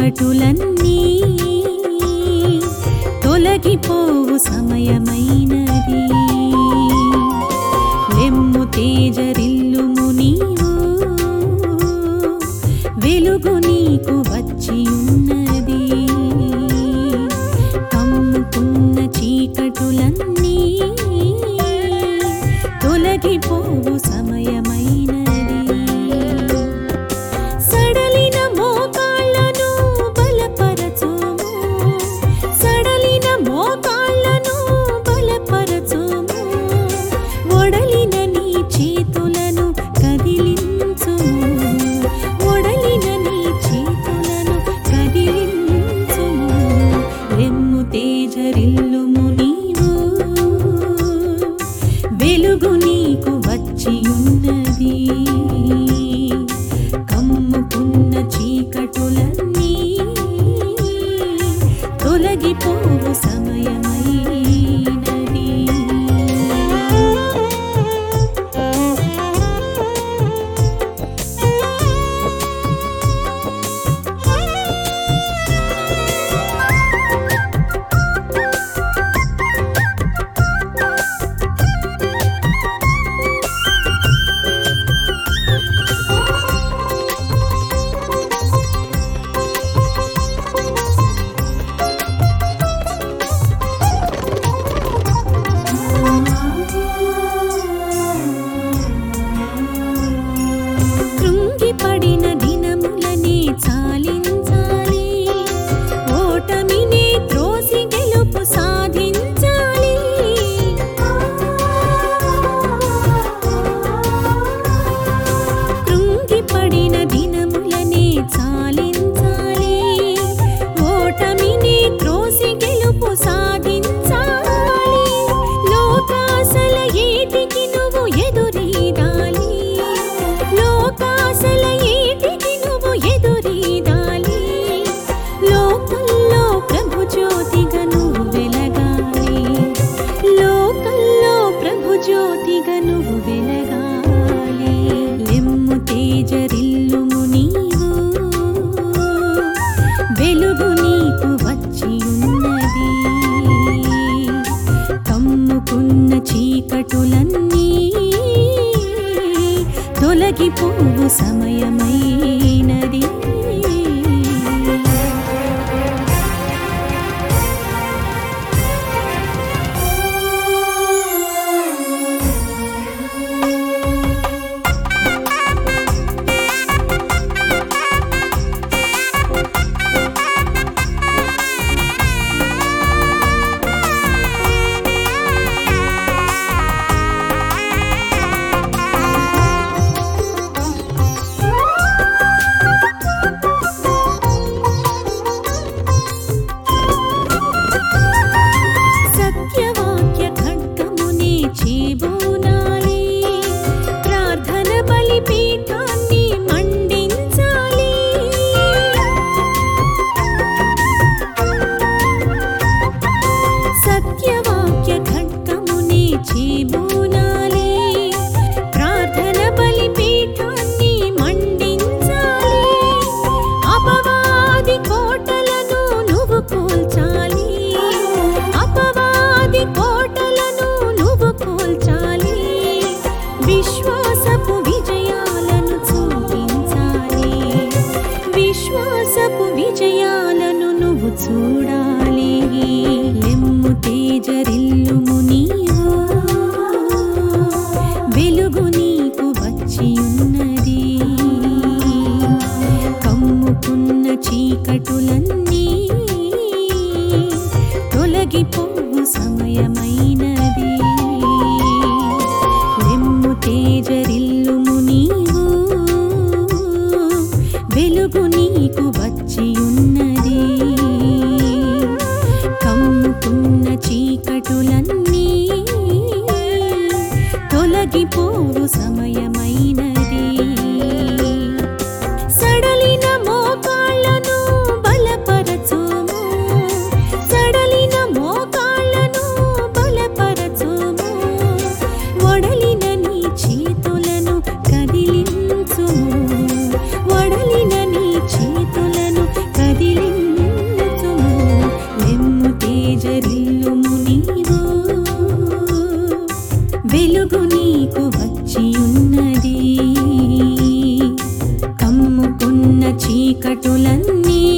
చీకటులన్నీ తొలగిపోవు సమయమైనది లెమ్ము తేజరిల్లుము నీవు వెలుగు నీకు వచ్చి ఉన్నది కమ్ముకున్న చీకటులన్నీ తొలగిపోవు సమయమైనది సడలిన మోకాళ్ళను బలపరచుము సడలిన మోకాళ్ళను బలపరచుము ఒడలిన నీ చేతులను కదిలించుము ఒడలిన నీ చేతులను కదిలించుము రెమ్ము తేజరిల్లుము నీవు వెలుగు నీకు వచ్చి ఉన్నది కమ్ముకున్న చీకటులన్నీ తొలగిపోవు సమయమైనది కృంగిపడిన దినములనే చాలించాలి ఓటమినే త్రోసి గెలుపు సాధించాలి కృంగిపడిన దినములనే చాలించాలి ఓటమినే త్రోసి గెలుపు సాధించాలి లోకాసల ఏటికి నువ్వు ఎదురీదాలి లోకాసల ఏటికి నువ్వు ఎదురీదాలి లోకల్లో ప్రభు జ్యోతిగా నువ్వు వెలగాలి లోకల్లో ప్రభు జ్యోతిగా నువ్వు వెలగాలి లెమ్ము తేజరిల్లుము నీవు వెలుగు నీకు వచ్చి ఉన్నది కమ్ముకున్న చీకటులన్నీ తొలగిపోవు సమయమైనది సత్యవాక్య ఖడ్గమునే చేబూనాలి ప్రార్థన బలిపీఠాన్ని మండించాలి సత్యవాక్య ఖడ్గమునే చేబూనాలి ప్రార్థన బలిపీఠాన్ని మండించాలి అపవాది కోటలను నువ్వు కూల్చాలి అపవాది కోటలను నువ్వు కూల్చాలి విశ్వాసపు విజయాలను చూపించాలి విశ్వాసపు విజయాలను నువ్వు చూడాలి లెమ్ము తేజరిల్లుము నీవు వెలుగు నీకు వచ్చి ఉన్నది కమ్ముకున్న చీకటులన్నీ తొలగిపోవు సమయమైనది లెమ్ము తేజరిల్లుము నీవు వెలుగు నీకు వచ్చి ఉన్నది కమ్ముకున్న చీకటులన్నీ తొలగిపోవు సమయమైనది సడలిన మోకాళ్ళను బలపరచుము సడలిన మోకాళ్ళను బలపరచుము ఒడలిన నీ చేతులను కదిలించుము ఒడలిన నీ చేతులను కదిలి చీకటులన్నీ